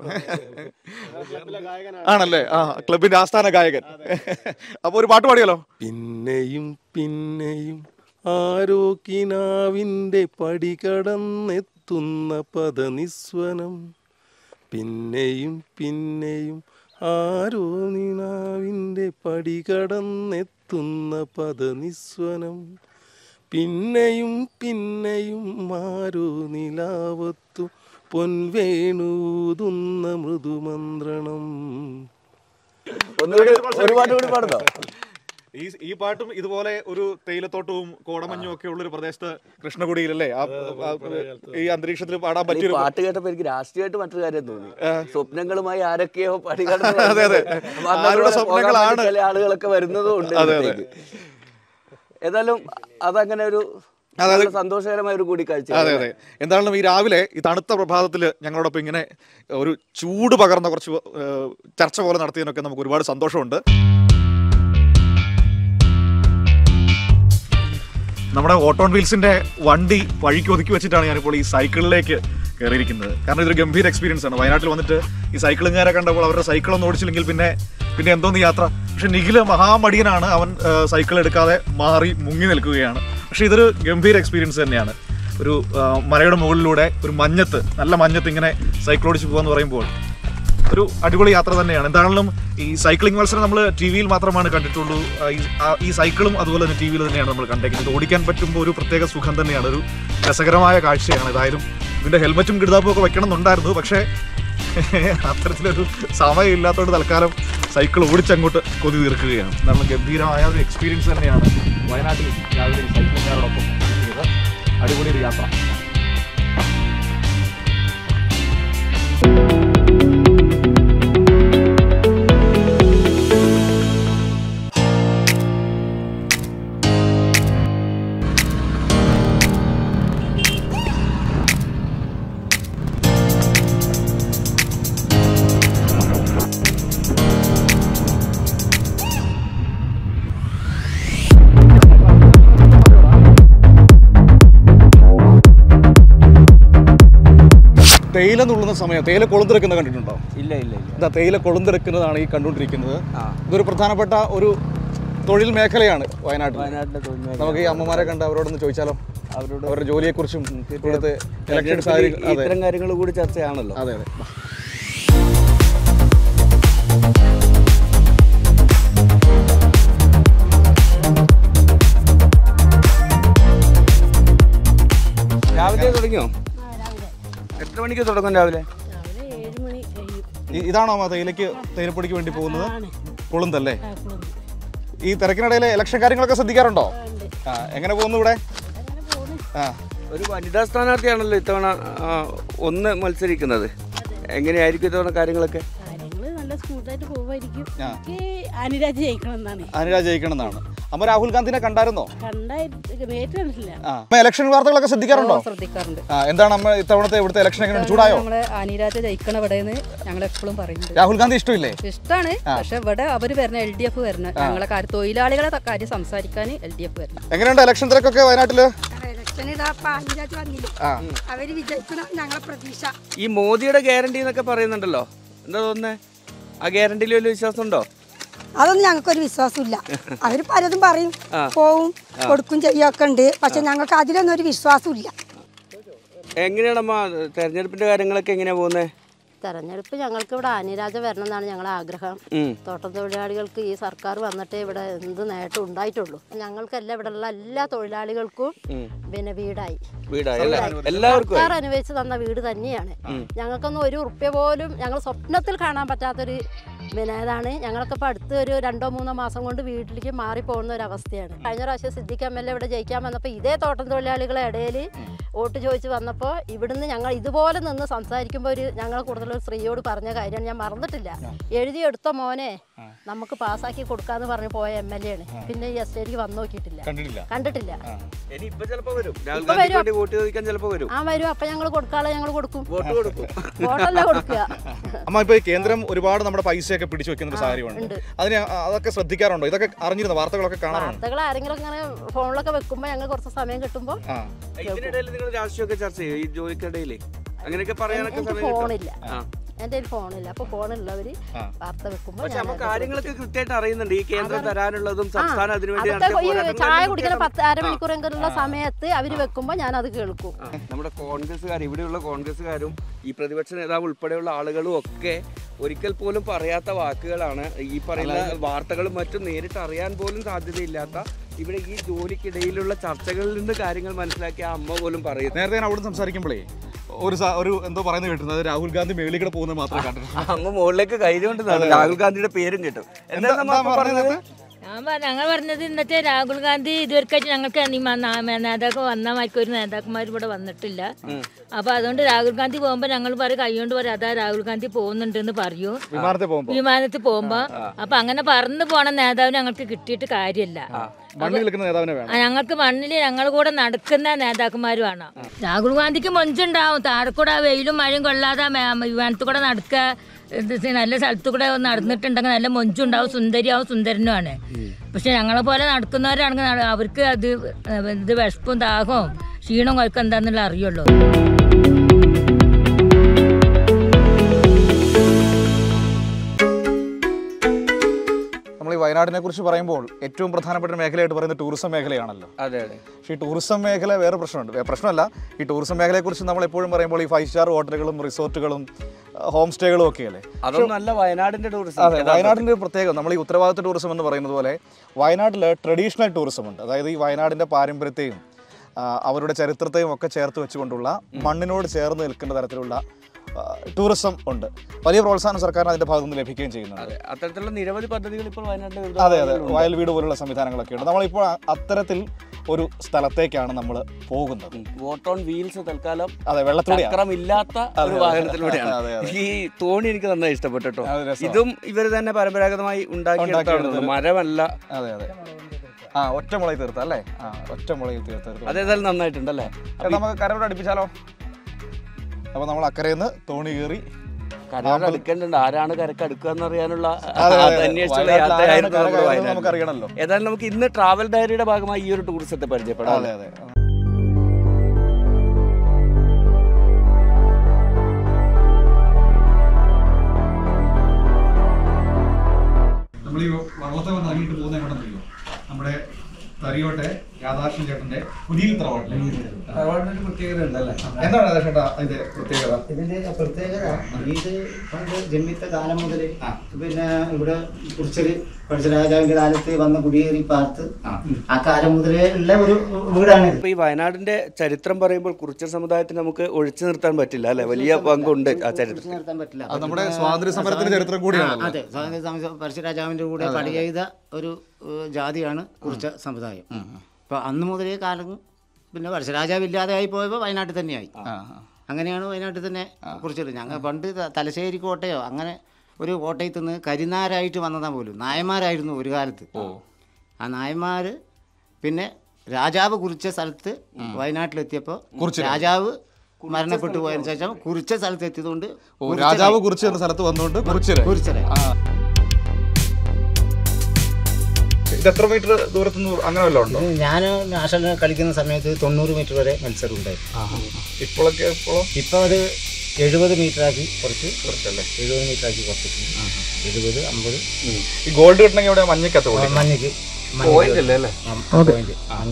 ആണല്ലേ ആ ക്ലബിന്റെ ആസ്ഥാന ഗായകൻ അപ്പൊ ഒരു പാട്ട് പാടിയാലോ പിന്നെയും പിന്നെയും ആരോ കിനാവിൻ്റെ പടി കടന്നെത്തുന്ന പദനിസ്വനം പിന്നെയും പിന്നെയും ആരോ നിനാവിൻ്റെ പടി കടന്നെത്തുന്ന പദനിസ്വനം പിന്നെയും പിന്നെയും ആരോ നിലാവത്തു പൊൻവേണൂതുന്ന മൃദുമന്ത്രണം ഒന്നുകൂടി ഒരു പാട്ട് കൂടി പാടുന്നോ ഈ ഈ പാട്ടും ഇതുപോലെ ഒരു തേയിലത്തോട്ടവും കോടമഞ്ഞും ഒക്കെ ഉള്ള ഒരു പ്രദേശത്ത് കൃഷ്ണകുടിയിലല്ലേ ആ ആ, ഈ അന്തരീക്ഷത്തിൽ പാടാൻ ഈ പറ്റിയൊരു പാട്ട് കേട്ടപ്പോ എനിക്ക് രാഷ്ട്രീയമായിട്ട് മറ്റൊരു കാര്യം തോന്നി സ്വപ്നങ്ങളുമായി ആരൊക്കെയോ പടി അതെ, അതെ. ആരുടെ സ്വപ്നങ്ങളാണ്? ചില ആളുകളൊക്കെ വരുന്നതും ഉണ്ട് അതെ, അതെ. ഇവിടത്തേക്ക്. ഏതായാലും അതങ്ങനെ ഒരു അതെ, അതെ. നല്ല സന്തോഷകരമായ ഒരു കൂടിക്കാഴ്ച അതെ അതെ എന്തായാലും ഈ രാവിലെ ഈ തണുത്ത പ്രഭാതത്തിൽ ഞങ്ങളോടൊപ്പം ഇങ്ങനെ ഒരു ചൂട് പകർന്ന കുറച്ച് ഏഹ്, ചർച്ച പോലെ നടത്തിയതിനൊക്കെ നമുക്ക് ഒരുപാട് സന്തോഷമുണ്ട് നമ്മുടെ ഓട്ടോൺ വീൽസിന്റെ വണ്ടി വഴിക്ക് ഒതുക്കി വെച്ചിട്ടാണ് ഞാനിപ്പോൾ ഈ സൈക്കിളിലേക്ക് കയറിയിരിക്കുന്നത് കാരണം ഇതൊരു ഗംഭീര എക്സ്പീരിയൻസ് ആണ് വയനാട്ടിൽ വന്നിട്ട് ഈ സൈക്കിളുകാരെ കണ്ടപ്പോൾ അവരുടെ സൈക്കിളൊന്നും ഓടിച്ചില്ലെങ്കിൽ പിന്നെ പിന്നെ എന്തോന്ന് യാത്ര പക്ഷെ നിഖില് മഹാമടിയനാണ് അവൻ ഏഹ്, സൈക്കിൾ എടുക്കാതെ മാറി മുങ്ങി നിൽക്കുകയാണ് പക്ഷെ ഇതൊരു ഗംഭീര എക്സ്പീരിയൻസ് തന്നെയാണ് ഒരു ആ, മലയുടെ മുകളിലൂടെ ഒരു മഞ്ഞത്ത് നല്ല മഞ്ഞത്ത് ഇങ്ങനെ സൈക്കിൾ ഓടിച്ച് പോകാന്ന് പറയുമ്പോൾ ഒരു അടിപൊളി യാത്ര തന്നെയാണ് എന്താണെങ്കിലും ഈ സൈക്ലിംഗ് മത്സരം നമ്മൾ ടി വിയിൽ മാത്രമാണ് കണ്ടിട്ടുള്ളൂ ആ, ഈ- ആ, ഈ സൈക്കിളും അതുപോലെ തന്നെ ടി വിയിൽ തന്നെയാണ് നമ്മൾ കണ്ടേക്കുന്നത് ഇത് ഓടിക്കാൻ പറ്റുമ്പോൾ ഒരു പ്രത്യേക സുഖം തന്നെയാണ് ഒരു രസകരമായ കാഴ്ചയാണ് ഏതായാലും ഇതിൻ്റെ ഹെൽമറ്റും കിടുതാപ്പും ഒക്കെ വെക്കണം എന്നുണ്ടായിരുന്നു പക്ഷേ അത്തരത്തിലൊരു സമയം ഇല്ലാത്തതുകൊണ്ട് തൽക്കാലം സൈക്കിൾ ഓടിച്ചങ്ങോട്ട് കൊതി തീർക്കുകയാണ് നല്ല ഗംഭീരമായ ഒരു എക്സ്പീരിയൻസ് തന്നെയാണ് വയനാട്ടിൽ രാവിലെ ഈ സൈക്കിൾക്കാരോടൊപ്പം ചെയ്ത് അടിപൊളി ഒരു യാത്ര തേയില നുള്ളുന്ന സമയം തേയില കൊളുന്തെടുക്കുന്ന കണ്ടിട്ടുണ്ടോ ഇല്ല ഇല്ല ഇല്ല ഇതാ തേയില കൊളുന്തെടുക്കുന്നതാണ് ഈ കണ്ടുകൊണ്ടിരിക്കുന്നത് ആ. ഇതൊരു പ്രധാനപ്പെട്ട ഒരു തൊഴിൽ മേഖലയാണ് വയനാട്ടിൽ വയനാട്ടിലെ തൊഴിൽ മേഖല. നമുക്ക് ഈ അമ്മമാരെ കണ്ട് അവരോടൊന്ന് ചോദിച്ചാലോ അവരോട് അവരുടെ ജോലിയെക്കുറിച്ചും ഇവിടുത്തെ ഇലക്ഷൻ തെരഞ്ഞെടുപ്പിൽ സാഹചര്യം അതെ ഇത്തരം കാര്യങ്ങൾ കൂടി ചർച്ചയാണല്ലോ അതെ അതെ വാ. രാവിലെ തുടങ്ങിയോ എത്ര മണിക്ക് തുടങ്ങും രാവിലെ രാവിലെ ഏഴ് മണി കഴിയും ഈ- ഇതാണോ അമ്മ തേയിലയ്ക്ക് തേയിലപ്പൊടിക്ക് വേണ്ടി പോകുന്നത് ആണ് കൊളുന്തല്ലേ ആ, കുളമ്പ്. ഈ തിരക്കിനിടയിൽ ഇലക്ഷൻ കാര്യങ്ങളൊക്കെ ശ്രദ്ധിക്കാറുണ്ടോ ഉണ്ട്. ആ എങ്ങനെ പോകുന്നു ഇവിടെ അങ്ങനെ പോണ്. ആ ഒരു വനിതാ സ്ഥാനാർത്ഥിയാണല്ലോ ഇത്തവണ ആ, ഒന്ന് മത്സരിക്കുന്നത് എങ്ങനെയായിരിക്കും ഇത്തവണ കാര്യങ്ങളൊക്കെ കാര്യങ്ങള് നല്ല സ്മൂത്തായിട്ട് പോവായിരിക്കും ആ. എനിക്ക് അനുരാജ് ജയിക്കണം എന്നാണ് അനുരാജ് ജയിക്കണം എന്നാണ് അമ്മ രാഹുൽ ഗാന്ധിനെ കണ്ടായിരുന്നോ കണ്ടായിട്ട് നേരിട്ട് കണ്ടിട്ടില്ല ആ അമ്മ ഇലക്ഷൻ വാർത്തകളൊക്കെ ശ്രദ്ധിക്കാറുണ്ടോ ശ്രദ്ധിക്കാറുണ്ട് ആ എന്താണ് അമ്മ ഇത്തവണത്തെ ഇവിടുത്തെ ഇലക്ഷൻ എങ്ങനെ ചൂടായോ നമ്മള് അനിരാജ ജയിക്കണ ഇവിടെന്ന് ഞങ്ങൾ എപ്പോഴും പറയുന്നുണ്ട് രാഹുൽ ഗാന്ധി ഇഷ്ടമില്ലേ ഇഷ്ടമാണ് പക്ഷെ ഇവിടെ അവര് വരണം എൽ ഡി എഫ് വരണം ഞങ്ങളെ കാര്യം തൊഴിലാളികളെ ത- കാര്യം സംസാരിക്കാൻ എൽ ഡി എഫ് വരണം എങ്ങനെയുണ്ട് ഇലക്ഷൻ തിരക്കൊക്കെ വയനാട്ടില് ആ അവര് വിജയിക്കണം ഞങ്ങളെ പ്രതീക്ഷ ഈ മോദിയുടെ ഗ്യാരണ്ടി എന്നൊക്കെ പറയുന്നുണ്ടല്ലോ എന്താ തോന്നുന്നേ ആ ഗ്യാരണ്ടിയിൽ വലിയ വിശ്വാസം ഉണ്ടോ അതൊന്നും ഞങ്ങൾക്കൊരു വിശ്വാസമില്ല അവർ പലതും പറയും ആ. പോവും കൊടുക്കും ചെയ്യൊക്കെ ഉണ്ട് പക്ഷെ ഞങ്ങൾക്ക് അതിലൊന്നും ഒരു വിശ്വാസമില്ല എങ്ങനെയാണമ്മ തെരഞ്ഞെടുപ്പിന്റെ കാര്യങ്ങളൊക്കെ എങ്ങനെയാ പോകുന്നത് തെരഞ്ഞെടുപ്പ് ഞങ്ങൾക്ക് ഇവിടെ അനിരാജ വരണം എന്നാണ് ഞങ്ങളുടെ ആഗ്രഹം തോട്ടം തൊഴിലാളികൾക്ക് ഈ സർക്കാർ വന്നിട്ടേ ഇവിടെ എന്ത് നേട്ടം ഉണ്ടായിട്ടുള്ളൂ ഞങ്ങൾക്കല്ല ഇവിടെ ഉള്ള എല്ലാ തൊഴിലാളികൾക്കും പിന്നെ വീടായി വീടായി അല്ലേ എല്ലാവർക്കും സർക്കാർ അനുവദിച്ച് തന്ന വീട് തന്നെയാണ് ഞങ്ങൾക്കൊന്നും ഒരു ഉറുപ്പ്യ പോലും ഞങ്ങൾ സ്വപ്നത്തിൽ കാണാൻ പറ്റാത്തൊരു പിന്നെ ഇതാണ് ഞങ്ങളൊക്കെ ഇപ്പോൾ അടുത്ത് ഒരു രണ്ടോ മൂന്നോ മാസം കൊണ്ട് വീട്ടിലേക്ക് മാറിപ്പോകുന്ന ഒരു അവസ്ഥയാണ് കഴിഞ്ഞ പ്രാവശ്യം സിദ്ദിഖ് എം എൽ എ ഇവിടെ ജയിക്കാൻ വന്നപ്പോൾ ഇതേ തോട്ടം തൊഴിലാളികളെ ഇടയിൽ വോട്ട് ചോദിച്ച് വന്നപ്പോൾ ഇവിടുന്ന് ഞങ്ങൾ ഇതുപോലെ നിന്ന് സംസാരിക്കുമ്പോൾ ഒരു ഞങ്ങൾ കൂടുതലൊരു സ്ത്രീയോട് പറഞ്ഞ കാര്യമാണ് ഞാൻ മറന്നിട്ടില്ല എഴുതിയെടുത്ത മോനെ നമുക്ക് പാസ്സാക്കി കൊടുക്കാന്ന് പറഞ്ഞു പോയ എം എൽ എ ആണ് പിന്നെ ഈ എസ്റ്റേറ്റിക്ക് വന്നു നോക്കിയിട്ടില്ല കണ്ടിട്ടില്ല കണ്ടിട്ടില്ല ഇനി ഇപ്പൊ ചിലപ്പോ വരും രാഹുൽ ഇപ്പൊ ഗാന്ധിക്ക് വരും. വേണ്ടി വോട്ട് ചോദിക്കാൻ ചിലപ്പോ വരും ആ വരും അപ്പം ഞങ്ങൾ കൊടുക്കാളെ ഞങ്ങൾ കൊടുക്കും വോട്ട് കൊടുക്കും വോട്ടല്ല കൊടുക്കുക അമ്മ ഇപ്പൊ ഈ കേന്ദ്രം ഒരുപാട് നമ്മുടെ പൈസയൊക്കെ പിടിച്ചു വെക്കുന്ന ഒരു സാഹചര്യമുണ്ട് ഉണ്ട്. അതിന് അ- അതൊക്കെ ശ്രദ്ധിക്കാറുണ്ടോ ഇതൊക്കെ അറിഞ്ഞിരുന്നോ വാർത്തകളൊക്കെ കാണാറുണ്ടോ വാർത്തകൾ ആരെങ്കിലും ഇങ്ങനെ ഫോണിലൊക്കെ വെക്കുമ്പോൾ ഞങ്ങൾ കുറച്ച് സമയം കിട്ടുമ്പോൾ ആ ഇതിനിടയിൽ നിങ്ങൾ രാഷ്ട്രീയമൊക്കെ ചർച്ച ചെയ്യും ഈ ജോലിക്കിടയിൽ അങ്ങനെയൊക്കെ പറയാനൊക്കെ എനിക്ക് സമയം കിട്ടും. ഫോണില്ല ആ. എൻ്റെ കയ്യിൽ ഫോണില്ല അപ്പോൾ ഫോണുള്ളവർ ആ. വാർത്ത വെക്കുമ്പോൾ പക്ഷെ ഞാൻ നമുക്ക് അത് കാര്യങ്ങളൊക്കെ കൃത്യമായിട്ട് അറിയുന്നുണ്ട് ഈ കേന്ദ്രം അതാണ്. തരാനുള്ളതും ആ, സംസ്ഥാനം അതിനുവേണ്ടി അതൊക്കെ നടത്തിയ ഈ പോരാട്ടങ്ങളും ചായ എല്ലാം കുടിക്കുന്ന കൃത്യമായിട്ട് പത്ത് അരമണിക്കൂറെങ്കിലുള്ള സമയത്ത് അവർ വെക്കുമ്പോൾ ഞാൻ അത് കേൾക്കും ആ, നമ്മുടെ കോൺഗ്രസ്സുകാർ ഇവിടെയുള്ള കോൺഗ്രസ്സുകാരും ഈ പ്രതിപക്ഷ നേതാവ് ഉൾപ്പെടെയുള്ള ആളുകളും ഒക്കെ ഒരിക്കൽ പോലും പറയാത്ത വാക്കുകളാണ് ഈ പറയുന്ന വാർത്തകളും മറ്റും നേരിട്ട് അറിയാൻ പോലും സാധ്യതയില്ലാത്ത ഇവിടെ ഈ ജോലിക്കിടയിലുള്ള ചർച്ചകളിൽ നിന്ന് കാര്യങ്ങൾ മനസ്സിലാക്കിയ ആ അമ്മ പോലും പറയുന്നത് നേരത്തെ ഞാൻ അവിടെ സംസാരിക്കുമ്പോഴേ ഒരു സ- ഒരു എന്തോ പറയുന്നത് കേട്ടിരുന്നത് രാഹുൽ ഗാന്ധി മേളിൽ കൂടെ പോകുന്നത് മാത്രമേ കണ്ടിട്ടുള്ളൂ അമ്മ മുകളിലേക്ക് കൈകൊണ്ട് രാഹുൽ ഗാന്ധിയുടെ പേരും കിട്ടും എന്താ എന്താ അമ്മ പറഞ്ഞത് ഞാൻ പറ- ഞങ്ങൾ പറഞ്ഞത് ഇന്നത്തെ രാഹുൽ ഗാന്ധി ഇതുവരെക്കായിട്ട് ഞങ്ങൾക്ക് ഈ മ- നാ- മ- നേതാക്കൾ വന്ന മാതിരി ഒരു നേതാക്കന്മാർ ഇവിടെ വന്നിട്ടില്ല അപ്പൊ അതുകൊണ്ട് രാഹുൽ ഗാന്ധി പോകുമ്പോ ഞങ്ങൾ പറയും കൈകൊണ്ട് പറയും അതാ രാഹുൽ ഗാന്ധി പോകുന്നുണ്ടെന്ന് പറയൂ വിമാനത്തിൽ പോകുമ്പോൾ വിമാനത്തിൽ പോകുമ്പോ അപ്പൊ അങ്ങനെ പറന്നു പോണ നേതാവ് ഞങ്ങൾക്ക് കിട്ടിയിട്ട് കാര്യമില്ല മണ്ണിൽ നിൽക്കുന്ന നേതാവിനെ വേണം ആ, ഞങ്ങൾക്ക് മണ്ണിൽ ഞങ്ങൾ കൂടെ നടക്കുന്ന നേതാക്കന്മാർ വേണം രാഹുൽ ഗാന്ധിക്ക് മൊഞ്ചുണ്ടാവും താഴെ കൂടെ വെയിലും മഴയും കൊള്ളാതെ മേ- വിമാനത്തിൽ കൂടെ നടക്കുക ഇത് സി- നല്ല സ്ഥലത്ത് കൂടെ നടന്നിട്ടുണ്ടെങ്കിൽ നല്ല മൊഞ്ചുണ്ടാവും സുന്ദരിയാവും സുന്ദരനുമാണ് പക്ഷെ ഞങ്ങളെ പോലെ നടക്കുന്നവരാണെങ്കിൽ നട- അവർക്ക് അത് ഇത് വിശപ്പും ദാഹവും ക്ഷീണവും കുഴപ്പം എന്താന്നുള്ള അറിയുള്ളൂ നമ്മൾ ഈ വയനാടിനെ കുറിച്ച് പറയുമ്പോൾ ഏറ്റവും പ്രധാനപ്പെട്ട ഒരു മേഖലയായിട്ട് പറയുന്നത് ടൂറിസം മേഖലയാണല്ലോ അതെ അതെ പക്ഷേ ഈ ടൂറിസം മേഖല വേറെ പ്രശ്നമുണ്ട് വേ- പ്രശ്നമല്ല ഈ ടൂറിസം മേഖലയെക്കുറിച്ച് നമ്മൾ എപ്പോഴും പറയുമ്പോൾ ഈ ഫൈവ് സ്റ്റാർ ഹോട്ടലുകളും റിസോർട്ടുകളും ഹോം സ്റ്റേകളും ഒക്കെയല്ലേ അതൊന്നും അല്ല വയനാടിന്റെ ടൂറിസം അതെ വയനാടിൻ്റെ ഒരു പ്രത്യേകത നമ്മൾ ഈ ഉത്തരവാദിത്ത ടൂറിസം എന്ന് പറയുന്നത് പോലെ വയനാട്ടിൽ ട്രഡീഷണൽ ടൂറിസം ഉണ്ട് അതായത് ഈ വയനാടിൻ്റെ പാരമ്പര്യത്തെയും ആ, അവരുടെ ചരിത്രത്തെയും ഒക്കെ ചേർത്ത് വെച്ചുകൊണ്ടുള്ള മണ്ണിനോട് ചേർന്ന് നിൽക്കുന്ന തരത്തിലുള്ള ആ, ടൂറിസം ഉണ്ട് വലിയ പ്രോത്സാഹനം സർക്കാരിന് അതിന്റെ ഭാഗത്ത് നിന്ന് ലഭിക്കുകയും ചെയ്യുന്നുണ്ട് അത്തരത്തിലുള്ള നിരവധി പദ്ധതികൾ ഇപ്പോൾ വയനാട്ടിൽ വിവിധ അതെ അതെ ഭാഗങ്ങളിലുണ്ട്. വയൽ വീട് പോലുള്ള സംവിധാനങ്ങളൊക്കെ ഉണ്ട് നമ്മളിപ്പോൾ അ- അത്തരത്തിൽ ഒരു സ്ഥലത്തേക്കാണ് നമ്മൾ പോകുന്നത് വോട്ട് ഓൺ വീൽസ് തൽക്കാലം അതെ വെള്ളത്തോടെയാണ് ചക്രമില്ലാത്ത അതെ, ഒരു അതെ. വാഹനത്തിലൂടെയാണ് അതെ, അതെ. ഈ തോണി എനിക്ക് നന്നായി ഇഷ്ടപ്പെട്ടു കേട്ടോ അത് രസമാണ്. ഇതും ഇവർ തന്നെ പരമ്പരാഗതമായി ഉണ്ടാക്കിയെടുത്താണ് ഉണ്ടാക്കിയെടുത്തത്. മരമല്ല അതെ അതെ ആ ഒറ്റ മുളയിൽ തീർത്ത അല്ലേ ആ ഒറ്റ മുളയിൽ തീർത്ത അതേതായാലും നന്നായിട്ടുണ്ടല്ലേ നമുക്ക് കരയോട് അടുപ്പിച്ചാലോ അപ്പൊ നമ്മൾ അക്കരയിൽ നിന്ന് തോണി കയറി കരയോട് അടുക്കേണ്ടത് ആരാണ് കരക്ക് അടുക്കുക എന്നറിയാനുള്ള അതെ, അതെ. അത് അന്വേഷിച്ചുള്ള വയനാട്ടിൽ ആരാണ് യാത്രയായിരുന്നു കര നമ്മുടെ കയറുന്നത് വയനാട്. നമുക്കറിയണമല്ലോ. ഏതായാലും നമുക്ക് ഇന്ന് ട്രാവൽ ഡയറിയുടെ ഭാഗമായി ഈ ഒരു ടൂറിസത്തെ പരിചയപ്പെടാം അതെ അതെ നമ്മൾ ഈ വള്ളത്തെ വന്ന് ഇറങ്ങിയിട്ട് പോകുന്ന എങ്ങോട്ടെന്നറിയോ നമ്മുടെ തറിയോട്ടെ രാധാകൃഷ്ണൻ ചേട്ടന്റെ പുതിയ തറവാട്ടിലെ തറവാടിനൊരു പ്രത്യേകത ഉണ്ടല്ലേ എന്താണ് രാധാകൃഷ്ണേട്ടാ അതിന്റെ പ്രത്യേകത ഇതിന്റെ പ്രത്യേകത ഇത് പണ്ട് ജന്മിത്ത കാലം മുതൽ പിന്നെ ഇവിടെ കുറിച്ചൊരു പഠിച്ച രാജാവിന്റെ കാലത്ത് വന്ന് കുടിയേറി പാർത്ത് ആ കാലം മുതലേ ഉള്ള ഒരു വീടാണ് ഇപ്പൊ ഈ വയനാടിന്റെ ചരിത്രം പറയുമ്പോൾ കുറിച്യർ സമുദായത്തിന് നമുക്ക് ഒഴിച്ചു നിർത്താൻ പറ്റില്ല അല്ലെ വലിയ പങ്കുണ്ട് ആ ചരിത്രത്തിൽ നിർത്താൻ പറ്റില്ല അത് നമ്മുടെ സ്വാതന്ത്ര്യ സമരത്തിന്റെ ചരിത്രം കൂടിയാണല്ലോ. ആ, അതെ സ്വാതന്ത്ര്യ സമര പരശുരാജാവിന്റെ കൂടെ അതെ, അതെ. പണി ചെയ്ത ഒരു ഏഹ്, ജാതിയാണ് കുറിച്ച സമുദായം അപ്പൊ അന്ന് മുതലേ കാലം പിന്നെ പരശുരാജാവ് ഇല്ലാതെയായി പോയപ്പോൾ വയനാട്ടിൽ തന്നെയായി അങ്ങനെയാണ് വയനാട്ടിൽ തന്നെ കുറിച്ചത് ഞങ്ങൾ പണ്ട് ത- തലശ്ശേരി കോട്ടയോ അങ്ങനെ ഒരു കോട്ടയത്ത് നിന്ന് കരിനാരായിട്ട് വന്നതാ പോലും നായന്മാരായിരുന്നു ഒരു കാലത്ത് ആ നായന്മാർ പിന്നെ രാജാവ് കുറിച്ച സ്ഥലത്ത് വയനാട്ടിലെത്തിയപ്പോൾ കുറിച്ചില്ല. രാജാവ് മരണപ്പെട്ടു പോയതിനു ശേഷം കുറിച്ച സ്ഥലത്ത് എത്തിയതുകൊണ്ട് ഓ കുറിച്ചലായി. രാജാവ് കുറിച്ച് എന്ന സ്ഥലത്ത് വന്നുകൊണ്ട് കുറിച്ചില് കുറിച്ചില്. ആ. ഇത് എത്ര മീറ്റർ ദൂരത്തുനിന്ന് അങ്ങനെ വല്ലതും ഉണ്ടോ ഞാൻ നാഷണൽ കളിക്കുന്ന സമയത്ത് തൊണ്ണൂറ് മീറ്റർ വരെ മത്സരം ഉണ്ടായിരുന്നു ഇപ്പോഴൊക്കെ ഇപ്പോഴോ ഇപ്പോൾ അത് എഴുപത് മീറ്റർ ആക്കി കുറച്ച് കുറച്ചല്ലേ എഴുപത് മീറ്റർ ആക്കി കുറച്ചിട്ടുണ്ട് എഴുപത് അമ്പത് ഈ ഗോൾഡ് കിട്ടണമെങ്കിൽ ഇവിടെ മഞ്ഞക്കത്ത് കൊടുക്കണം. മഞ്ഞക്ക് Point അല്ലേ അല്ലേ? അതെ. പോയിന്റ് മഞ്ഞ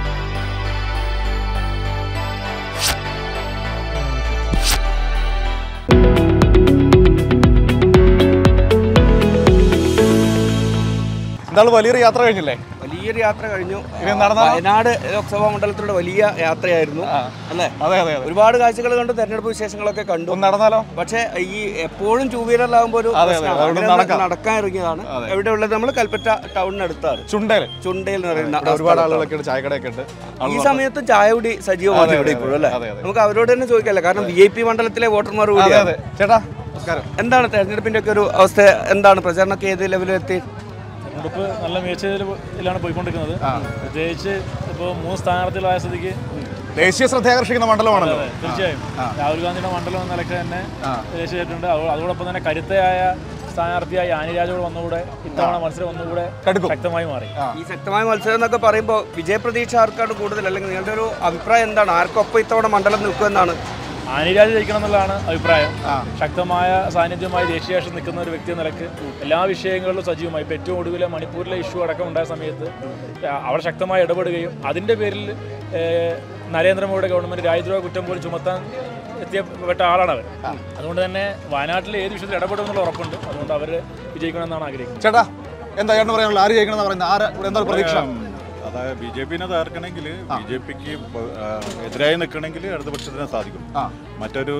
എന്തായാലും വലിയൊരു യാത്ര കഴിഞ്ഞില്ലേ വലിയൊരു യാത്ര കഴിഞ്ഞു ഇനി നടന്നാലോ? വയനാട് ലോക്സഭാ മണ്ഡലത്തിലൂടെ വലിയ യാത്രയായിരുന്നു അല്ലേ അതെ അതെ അതെ ഒരുപാട് കാഴ്ചകൾ കണ്ടു തെരഞ്ഞെടുപ്പ് വിശേഷങ്ങളൊക്കെ കണ്ടു നടന്നാലോ പക്ഷേ ഈ എപ്പോഴും ടൂ വീലറിലാകുമ്പോൾ ഒരു അതെ, അതെ, പ്രശ്നമാണ്. അതുകൊണ്ട് അങ്ങനെ നടക്കാം. നടക്കാൻ ഇറങ്ങിയതാണ് അതെ. എവിടെ ഉള്ളത് നമ്മൾ കൽപ്പറ്റ ടൗണിനടുത്താണ് ചുണ്ടേൽ ചുണ്ടയിൽ എന്ന് പറയുന്ന ഇവിടെ ആ ഒരുപാട് സ്ഥലത്താണ്. ആളുകളൊക്കെ ഉണ്ട് ചായക്കടയൊക്കെ ഉണ്ട് ഈ ആളുകൾ സമയത്ത് ചായ കുടി സജീവമാണ് അതെ, ഇവിടെ അതെ, ഇപ്പോഴും അല്ലേ അതെ, അതെ. നമുക്ക് അവരോട് തന്നെ ചോദിക്കാമല്ലോ കാരണം വി ഐ പി മണ്ഡലത്തിലെ വോട്ടർമാർ അതെ കൂടിയാണ് അതെ ചേട്ടാ നമസ്കാരം എന്താണ് തെരഞ്ഞെടുപ്പിന്റെ ഒക്കെ ഒരു അവസ്ഥ എന്താണ് പ്രചാരണമൊക്കെ ഏത് ലെവലിലെത്തി തെരഞ്ഞെടുപ്പ് നല്ല മികച്ച ഇതിലാണ് പോയിക്കൊണ്ടിരിക്കുന്നത് പ്രത്യേകിച്ച് ഇപ്പോൾ മൂന്ന് സ്ഥാനാർത്ഥികളായ സ്ഥിതിക്ക് ദേശീയ ശ്രദ്ധ ആകർഷിക്കുന്ന മണ്ഡലമാണല്ലോ അതെ, തീർച്ചയായും ആ. രാഹുൽ ഗാന്ധിയുടെ മണ്ഡലം എന്ന നിലയ്ക്ക് തന്നെ ആ. ദേശീയമായിട്ടുണ്ട് അതോ- അതോടൊപ്പം തന്നെ കരുത്തയായ സ്ഥാനാർത്ഥിയായി ആനിരാജോട് വന്നുകൂടെ ഇത്തവണ മത്സരം ഒന്നുകൂടെ ശക്തമായി മാറി ഈ ശക്തമായ മത്സരം എന്നൊക്കെ പറയുമ്പോൾ വിജയപ്രതീക്ഷ ആർക്കാണ് കൂടുതൽ അല്ലെങ്കിൽ നിങ്ങളുടെ ഒരു അഭിപ്രായം എന്താണ് ആർക്കൊപ്പം ഇത്തവണ മണ്ഡലം നിൽക്കുമെന്നാണ് ആനിരാജ് ജയിക്കണം എന്നുള്ളതാണ് അഭിപ്രായം ശക്തമായ സാന്നിധ്യമായി ദേശീയ രാഷ്ട്രീയം നിൽക്കുന്ന ഒരു വ്യക്തി എന്ന നിലക്ക് എല്ലാ വിഷയങ്ങളിലും സജീവമായി ഇപ്പോൾ ഏറ്റവും ഒടുവിലെ മണിപ്പൂരിലെ ഇഷ്യൂ അടക്കം ഉണ്ടായ സമയത്ത് ആ, അവിടെ ശക്തമായി ഇടപെടുകയും അതിൻ്റെ പേരിൽ ഏഹ്, നരേന്ദ്രമോദിയുടെ ഗവൺമെൻറ് രാജ്യദ്രോഹ കുറ്റം പോലും ചുമത്താൻ എത്തിയപ്പെട്ട ആളാണ് അവർ അതുകൊണ്ട് തന്നെ വയനാട്ടിൽ ഏത് വിഷയത്തിൽ ഇടപെടുമെന്നുള്ള ഉറപ്പുണ്ട് അതുകൊണ്ട് അവർ വിജയിക്കണമെന്നാണ് ആഗ്രഹിക്കുന്നത് ചേട്ടാ എന്താ ചേട്ടൻ പറയാനുള്ള ആര് ജയിക്കണം പറയുന്നത് ആര് ഇവിടെ എന്താ പ്രതീക്ഷ അതായത് ബി ജെ പിനെ തകർക്കണമെങ്കിൽ ബി ജെ പിക്ക് എതിരായി നിൽക്കണമെങ്കിൽ ഇടതുപക്ഷത്തിന് സാധിക്കും മറ്റൊരു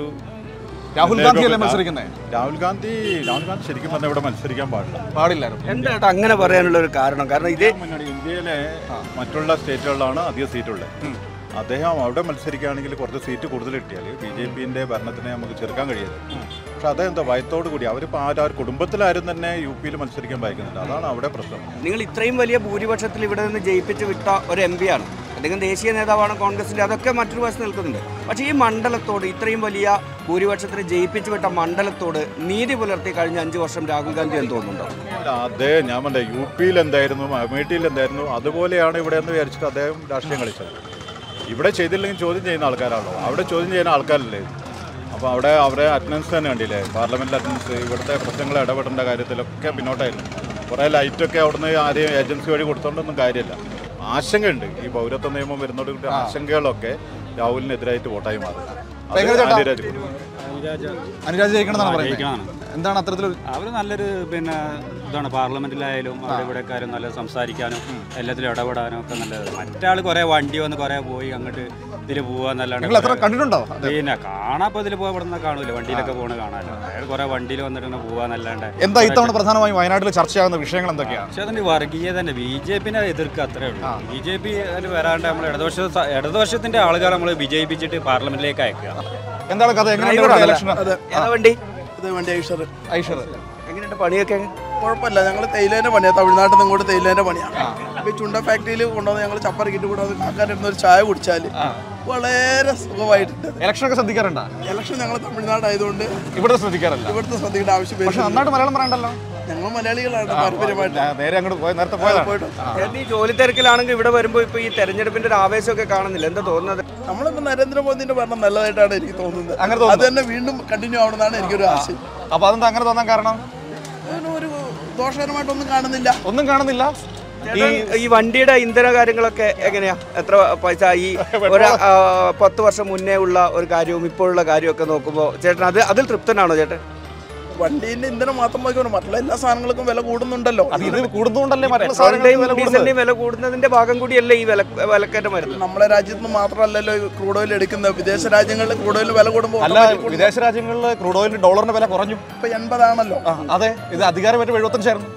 രാഹുൽ ഗാന്ധി അല്ലേ മത്സരിക്കുന്നേ രാഹുൽ ഗാന്ധി രാഹുൽ ഗാന്ധി ശരിക്കും പറഞ്ഞാൽ ഇവിടെ മത്സരിക്കാൻ പാടില്ല പാടില്ലായിരുന്നു എന്താ ചേട്ടാ അങ്ങനെ പറയാനുള്ള ഒരു കാരണം കാരണം ഇതേ മുന്നണി ഇന്ത്യയിലെ മറ്റുള്ള സ്റ്റേറ്റുകളിലാണ് അധികം സീറ്റുള്ളത് അദ്ദേഹം അവിടെ മത്സരിക്കുകയാണെങ്കിൽ കുറച്ച് സീറ്റ് കൂടുതൽ കിട്ടിയാൽ ബി ജെ പിന്റെ ഭരണത്തിനെ നമുക്ക് ചെറുക്കാൻ കഴിയില്ല പക്ഷെ അതെന്താ ഭയത്തോട് കൂടി അവരിപ്പോൾ ആ ഒരു കുടുംബത്തിലാരും തന്നെ യു പിയിൽ മത്സരിക്കാൻ ഭയക്കുന്നുണ്ട് അതാണ് അവിടെ പ്രശ്നം നിങ്ങൾ ഇത്രയും വലിയ ഭൂരിപക്ഷത്തിൽ ഇവിടെ നിന്ന് ജയിപ്പിച്ച് വിട്ട ഒരു എം ആണ് അദ്ദേഹം ദേശീയ നേതാവാണ് കോൺഗ്രസിൻ്റെ അതൊക്കെ മറ്റൊരു വശത്ത് നിൽക്കുന്നുണ്ട് പക്ഷേ ഈ മണ്ഡലത്തോട് ഇത്രയും വലിയ ഭൂരിപക്ഷത്തിൽ ജയിപ്പിച്ച് വിട്ട മണ്ഡലത്തോട് നീതി പുലർത്തി കഴിഞ്ഞ അഞ്ച് വർഷം രാഹുൽ ഗാന്ധി എന്ന് തോന്നുന്നുണ്ടോ അല്ല, അദ്ദേഹം ഞാൻ പറഞ്ഞ യു പിയിൽ എന്തായിരുന്നു അമേഠിയിൽ എന്തായിരുന്നു അതുപോലെയാണ് ഇവിടെ എന്ന് വിചാരിച്ചിട്ട് അദ്ദേഹം രാഷ്ട്രീയം കളിച്ചത് ഇവിടെ ചെയ്തില്ലെങ്കിൽ ചോദ്യം ചെയ്യുന്ന ആൾക്കാരാണല്ലോ അവിടെ ചോദ്യം ചെയ്യുന്ന ആൾക്കാരല്ലേ അപ്പോൾ അവിടെ അവരെ അറ്റൻഡൻസ് തന്നെ കണ്ടില്ലേ പാർലമെൻറ്റിൽ അറ്റൻഡൻസ് ഇവിടുത്തെ പ്രശ്നങ്ങൾ ഇടപെടേണ്ട കാര്യത്തിലൊക്കെ പിന്നോട്ടായിരുന്നു കുറേ ലൈറ്റൊക്കെ അവിടുന്ന് ആരെയും ഏജൻസി വഴി കൊടുത്തോണ്ടൊന്നും കാര്യമില്ല ആശങ്കയുണ്ട് ഈ പൗരത്വ നിയമം വരുന്നതോട് കൂടി ആശങ്കകളൊക്കെ രാഹുലിനെതിരായിട്ട് വോട്ടായി മാറും അത് എങ്ങനെ ചേട്ടാ? ആന്റിരാജ് കൊടുക്കും. അനുരാജ് ജയിക്കണം എന്നാണ് ആ, പറയുന്നത് ജയിക്കണം. എന്താണ് അത്തരത്തിലൊരു അവർ നല്ലൊരു പിന്നെ ഇതാണ് പാർലമെന്റിലായാലും അവിടെ ഇവിടെക്കാരും നല്ല സംസാരിക്കാനും എല്ലാത്തിലും ഇടപെടാനും ഒക്കെ നല്ലത് മറ്റാൾ കുറേ വണ്ടി വന്ന് കുറേ പോയി അങ്ങോട്ട് ഇതിൽ പോവാന്നല്ലാണ്ട് നിങ്ങൾ എത്ര കണ്ടിട്ടുണ്ടോ പിന്നെ കാണാപ്പോൾ ഇതിൽ പോയി ഇവിടെ നിന്ന് കാണൂല വണ്ടിയിലൊക്കെ പോകണ കാണാനോ അയാൾ കുറേ വണ്ടിയിൽ വന്നിട്ട് ഇങ്ങനെ പോവാന്നല്ലാണ്ട് എന്താ ഇത്തവണ പ്രധാനമായും വയനാട്ടിൽ ചർച്ചയാകുന്ന വിഷയങ്ങൾ എന്തൊക്കെയാണ് പക്ഷെ അതിന് വർഗീയത തന്നെ ബി ജെ പിനെ എതിർക്കുക അത്രേ ഉള്ളൂ ബി ജെ പി അതിൽ വരാണ്ട് നമ്മൾ ഇടതുപക്ഷ ഇടതുപക്ഷത്തിന്റെ ആളുകളെ നമ്മൾ വിജയിപ്പിച്ചിട്ട് പാർലമെന്റിലേക്ക് അയക്കുക എന്താണ് കഥ ഡ്രൈവറാണ് ഇലക്ഷൻ അതെ. ഏതാ വണ്ടി ഇത് വണ്ടി ഐഷർ ഐഷർ എങ്ങനെയുണ്ട് പണിയൊക്കെ കുഴപ്പമില്ല ഞങ്ങൾ തേയിലേന്റെ പണിയാണ് തമിഴ്നാട്ടിൽ നിന്ന് ഇങ്ങോട്ട് തേയിലേന്റെ പണിയാണ് അപ്പൊ ഈ ചുണ്ട ഫാക്ടറിയിൽ കൊണ്ടുവന്ന് ഞങ്ങൾ ചപ്പറക്കിട്ട് കൂടെ കാക്കാനിരുന്ന ഒരു ചായ കുടിച്ചാൽ വളരെ സുഖമായിട്ടുണ്ട് ഇലക്ഷൻ ഒക്കെ ശ്രദ്ധിക്കാറുണ്ടോ ഇലക്ഷൻ ഞങ്ങൾ തമിഴ്നാടായതുകൊണ്ട് ഇവിടുത്തെ ശ്രദ്ധിക്കാറില്ല ഇവിടുത്തെ ശ്രദ്ധിക്കേണ്ട ആവശ്യം പക്ഷെ നന്നായിട്ട് മലയാളം പറയണ്ടല്ലോ ഞങ്ങൾ മലയാളികളാണ് പാരമ്പര്യമായിട്ട് ഞാൻ നേരെ അങ്ങോട്ട് പോയി നേരത്തെ പോയതാണ് പോയിട്ട് ചേട്ടൻ ഈ ജോലി തിരക്കിലാണെങ്കിൽ ഇവിടെ വരുമ്പോൾ ഇപ്പൊ ഈ തെരഞ്ഞെടുപ്പിന്റെ ഒരു ആവേശമൊക്കെ കാണുന്നില്ല എന്താ തോന്നുന്നത് നമ്മളിപ്പോ നരേന്ദ്രമോദിന്റെ ഭരണം നല്ലതായിട്ടാണ് എനിക്ക് തോന്നുന്നത് അങ്ങനെ തോന്നുന്നു. അത് തന്നെ വീണ്ടും കണ്ടിന്യൂ ആവണമെന്നാണ് എനിക്കൊരു ആശയം അപ്പൊ അതെന്താ അങ്ങനെ തോന്നാൻ കാരണം അതിന് ഒരു ദോഷകരമായിട്ടൊന്നും കാണുന്നില്ല ഒന്നും കാണുന്നില്ല ഈ ഈ വണ്ടിയുടെ ഇന്ധന കാര്യങ്ങളൊക്കെ എങ്ങനെയാ എത്ര പൈസ ഈ ഒരു ആ, പത്ത് വർഷം മുന്നേ ഉള്ള ഒരു കാര്യവും ഇപ്പോഴുള്ള കാര്യമൊക്കെ നോക്കുമ്പോൾ ചേട്ടൻ അത് അതിൽ തൃപ്തനാണോ ചേട്ടൻ വണ്ടീന്റെ ഇന്ധനം മാത്രം നോക്കിയാണ് മറ്റുള്ള എല്ലാ സാധനങ്ങൾക്കും വില കൂടുന്നുണ്ടല്ലോ അത് ഇത് കൂടുന്നതുകൊണ്ടല്ലേ മറ്റുള്ള പെട്രോളിന്റെയും സാധനങ്ങൾക്ക് വില കൂടുന്നത് ഡീസലിന്റെയും വില കൂടുന്നതിന്റെ ഭാഗം കൂടിയല്ലേ ഈ വില വിലക്കയറ്റം വരുന്നത് നമ്മുടെ രാജ്യത്ത് നിന്ന് മാത്രമല്ലല്ലോ ക്രൂഡ് ഓയിൽ എടുക്കുന്നത് വിദേശ രാജ്യങ്ങളിൽ ക്രൂഡ് ഓയിൽ വില കൂടുമ്പോൾ അല്ല വിദേശ രാജ്യങ്ങളിൽ ക്രൂഡ് ഓയിലിന്റെ ഡോളറിന്റെ വില കുറഞ്ഞു ഇപ്പൊ എൺപതാണല്ലോ ആ, അതെ ഇത് അധികാരം പറ്റും എഴുപത്തഞ്ചായിരുന്നു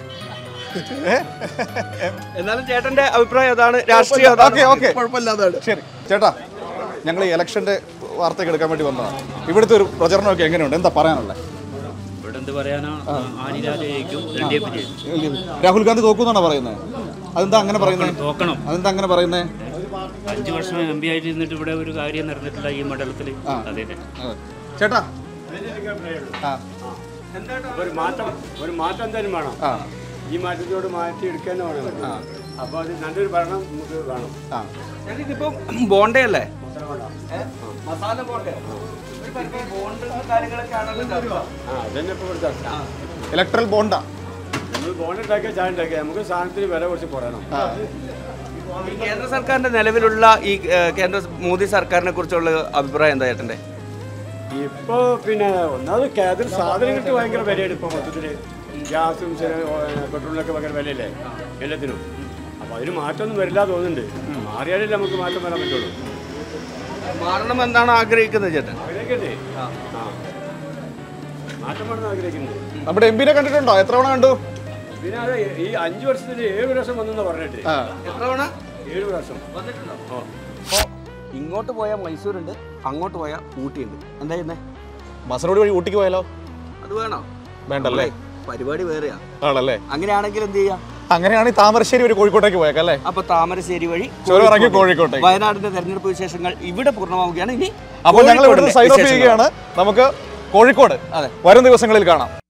എന്നാലും ചേട്ടന്റെ അഭിപ്രായം അതാണ് രാഷ്ട്രീയം അതാണ് ഓക്കെ ഓക്കെ കുഴപ്പമില്ലാതാണ് ശരി ചേട്ടാ ഞങ്ങൾ ഈ ഇലക്ഷന്റെ വാർത്തയൊക്കെ എടുക്കാൻ വേണ്ടി വന്നതാണ് ഇവിടുത്തെ ഒരു പ്രചരണമൊക്കെ എങ്ങനെയുണ്ട് എന്താ പറയാനുള്ളത് ഇവിടെ എന്ത് പറയാനാ ആനിരാജ ജയിക്കും എൽ ഡി എഫ് ജയിക്കും രാഹുൽ ഗാന്ധി തോക്കുന്നാണോ പറയുന്നത് അതെന്താ അങ്ങനെ പറയുന്നത് തോക്കണം അതെന്താ അങ്ങനെ പറയുന്നത് അഞ്ചു വർഷം എം പി ആയിട്ട് ഇരുന്നിട്ട് ഇവിടെ ഒരു കാര്യം നടന്നിട്ടില്ല ഈ മണ്ഡലത്തിൽ അതെ ചേട്ടാ ഒരു മാറ്റം ഒരു മാറ്റം എന്തായാലും വേണം ഈ മാറ്റത്തോട് മാറ്റി എടുക്കാൻ വേണം അപ്പൊ അത് നല്ലൊരു ഭരണം നമുക്ക് വേണം ചേട്ടൻ ഇതിപ്പോ ബോണ്ടേ അല്ലേ മസാല ബോണ്ടേ ബോണ്ട് കാര്യങ്ങളൊക്കെ ആണല്ലോ ചർച്ച. ആ അതന്നെ ഇപ്പൊ ഇവിടെ ചർച്ച ഇലക്ട്രൽ ബോണ്ടാ നമ്മൾ ബോണ്ട് ഉണ്ടാക്കിയ ചായ ഉണ്ടാക്കിയ നമുക്ക് സാധനത്തിന് വില കുറച്ച് കുറയണം ഈ കേന്ദ്ര സർക്കാരിന്റെ നിലവിലുള്ള ഈ ഏഹ്, കേന്ദ്ര മോദി സർക്കാരിനെ കുറിച്ചുള്ള അഭിപ്രായം എന്താ ചേട്ടന്റെ ഇപ്പൊ പിന്നെ ഒന്നാമത് കേന്ദ്ര സാധനങ്ങൾക്ക് ഭയങ്കര വിലയാണ് ഇപ്പൊ മൊത്തത്തില് ഗ്യാസും ചില പെട്രോളിനൊക്കെ ഭയങ്കര വിലയല്ലേ എല്ലാത്തിനും അപ്പൊ അതിന് മാറ്റമൊന്നും വരില്ല തോന്നുന്നുണ്ട് മാറിയാലേ നമുക്ക് മാറ്റം വരാൻ പറ്റുള്ളൂ മാറണം എന്നാണ് ആഗ്രഹിക്കുന്നത് ചേട്ടൻ ആഗ്രഹിക്കണ്ടേ ആ മാറ്റം വേണമെന്ന് ആഗ്രഹിക്കുന്നുണ്ട് നമ്മുടെ എം പിനെ കണ്ടിട്ടുണ്ടോ എത്ര തവണ കണ്ടു പിന്നെ അത് ഈ അഞ്ചു വർഷത്തിൽ ഏഴ് പ്രാവശ്യം വന്നെന്ന് പറഞ്ഞിട്ട് ആ. എത്ര തവണ ഏഴ് പ്രാവശ്യം വന്നിട്ടുണ്ടോ ഓ അപ്പോ ഇങ്ങോട്ട് പോയാൽ മൈസൂരുണ്ട് അങ്ങോട്ട് പോയാൽ ഊട്ടിയുണ്ട് എന്താ ചെയ്യുന്നേ മസനോട് വഴി ഊട്ടിക്ക് പോയാലോ അത് വേണോ വേണ്ടല്ലേ പരിപാടി വേറെയാ ആണല്ലേ അങ്ങനെയാണെങ്കിൽ എന്ത് ചെയ്യാം അങ്ങനെയാണെങ്കിൽ താമരശ്ശേരി വഴി കോഴിക്കോട്ടേക്ക് പോയേക്കാം അല്ലേ അപ്പൊ താമരശ്ശേരി വഴി ചുരം ഇറങ്ങി കോഴിക്കോട്ടേക്ക് വയനാടിന്റെ തെരഞ്ഞെടുപ്പ് വിശേഷങ്ങൾ ഇവിടെ പൂർണ്ണമാവുകയാണ് ഇനി അപ്പോൾ ഞങ്ങൾ ഇവിടുന്ന് കോഴിക്കോടിന്റെ സൈഡ് ഓഫ് വിശേഷങ്ങൾ. ചെയ്യുകയാണ് നമുക്ക് കോഴിക്കോട് വരും ദിവസങ്ങളിൽ കാണാം